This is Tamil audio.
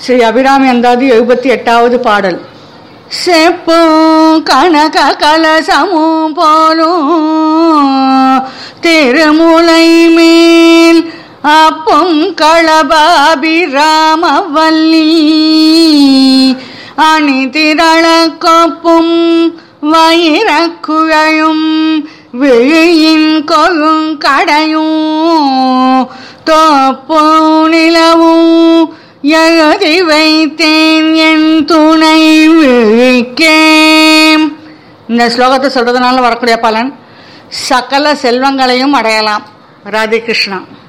ஸ்ரீ அபிராமி அந்தாதி எழுபத்தி எட்டாவது பாடல் செப்பும் கனக கலசமும் போலும் திருமுலை மேல் அப்பும் களபாபிராமவல்லி அணி திரள கொப்பும் வயிறக்குழையும் விழியின் கொழுங்கடையும் தோப்பு நிலவும் எழுதி வைத்தேன் என் துணை விழிக்கேன் இந்த ஸ்லோகத்தை சொல்றதுனால வரக்கூடிய பலன் சகல செல்வங்களையும் அடையலாம் ராதே கிருஷ்ணா